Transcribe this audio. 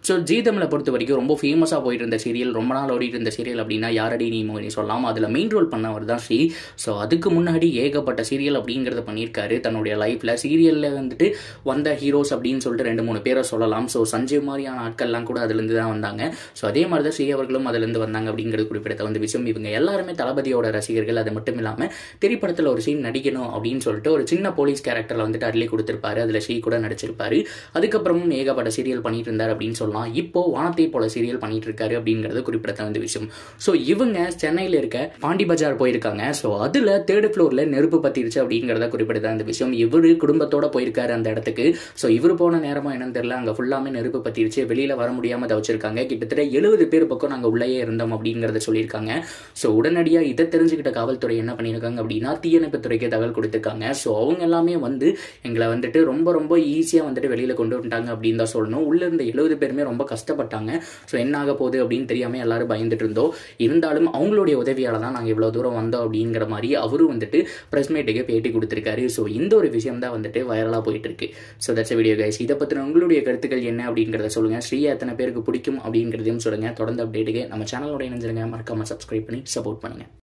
so G தமிழை பொறுத்த வரைக்கும் ரொம்ப ஃபேமஸாக போயிட்டு இருந்த சீரியல் ரொம்ப நாள் ஓடிட்டு இருந்த சீரியல் அப்படின்னா யாரடி நீ மோகினி சொல்லலாம் அதில் மெயின் ரோல் பண்ணவர் தான் ஸ்ரீ ஸோ அதுக்கு முன்னாடி ஏகப்பட்ட சீரியல் அப்படிங்கிறத பண்ணியிருக்காரு தன்னுடைய லைஃப்பில் சீரியலில் வந்துட்டு வந்த ஹீரோஸ் அப்படின்னு சொல்லிட்டு ரெண்டு மூணு பேரை சொல்லலாம் ஸோ சஞ்சய் மாதிரியான ஆட்கள்லாம் கூட அதுலேருந்து தான் வந்தாங்க ஸோ அதே மாதிரி தான் ஸ்ரீ அவர்களும் அதுலேருந்து வந்தாங்க அப்படிங்கிறது குறிப்பிடத்த வந்து விஷயம் இவங்க எல்லாருமே தளபதியோட ரசிகர்கள் அது மட்டும் இல்லாமல் திரைப்படத்தில் ஒரு சீன் நடிக்கணும் அப்படின்னு சொல்லிட்டு ஒரு சின்ன போலீஸ் கேரக்டரில் வந்துட்டு அருளி கொடுத்துருப்பாரு அதில் ஸ்ரீ கூட நடிச்சிருப்பாரு அதுக்கப்புறமும் ஏகப்பட்ட சீரியல் பண்ணிட்டு இருந்தார் அப்படின்னு சொல்லலாம் இப்போ வானத்தை போல சீரியல் பண்ணிட்டு இருக்காரு அப்படிங்கிறது குறிப்பிடத்த வந்து விஷயம் ஸோ இவங்க சென்னையில் இருக்க பாண்டி பஜார் போயிருக்காங்க ஸோ அதில் தேர்ட் ஃப்ளோரில் நெருப்பு பத்திருச்சு அப்படிங்கிறத குறிப்பிடத்த அந்த விஷயம் இவர் குடும்பத்தோட போயிருக்காரு அந்த இடத்துக்கு ஸோ இவர் போன நேரமா என்னன்னு தெரியல அங்கே ஃபுல்லாமே நெருப்பு பத்திருச்சு வெளியில் வர முடியாமல் தவிச்சிருக்காங்க கிட்டத்தட்ட எழுபது பேர் பக்கம் நாங்கள் உள்ளேயே இருந்தோம் அப்படிங்கிறத சொல்லியிருக்காங்க ஸோ உடனடியாக இதை தெரிஞ்சுக்கிட்ட காவல்துறை என்ன பண்ணியிருக்காங்க அப்படின்னா தீயணைப்புத்துறைக்கு தகவல் கொடுத்துருக்காங்க ஸோ அவங்க எல்லாமே வந்து எங்களை வந்துட்டு ரொம்ப ரொம்ப ஈஸியாக வந்துட்டு வெளியில் கொண்டு வந்துட்டாங்க அப்படின்னு தான் சொல்லணும் உள்ள இருந்த எழுபது பேருமே ரொம்ப கஷ்டப்பட்டாங்க ஸோ என்ன ஆக போகுது அப்படின்னு தெரியாமல் எல்லாரும் பயந்துட்டு இருந்தோம் இருந்தாலும் அவங்களுடைய உதவியால் தான் நாங்கள் இவ்வளோ தூரம் வந்தோம் அப்படிங்கிற மாதிரி அவரும் வந்துட்டு ப்ரெஸ் மீட்டுக்கு பேட்டி கொடுத்துருக்காரு ஸோ இந்த ஒரு விஷயம் தான் வந்துட்டு வைரலாக போயிட்டு இருக்கு ஸோ தட்ஸ் வீடியோ கைஸ் இதை பற்றின உங்களுடைய கருத்துக்கள் என்ன அப்படிங்கிறத சொல்லுங்கள் ஸ்ரீயா எத்தனை பேருக்கு பிடிக்கும் அப்படிங்கிறதையும் சொல்லுங்கள் தொடர்ந்து அப்டேட்டுக்கு நம்ம சேனலோட இணைஞ்சிருங்க மறக்காமல் சப்ஸ்கிரைப் பண்ணி சப்போர்ட் பண்ணுங்கள்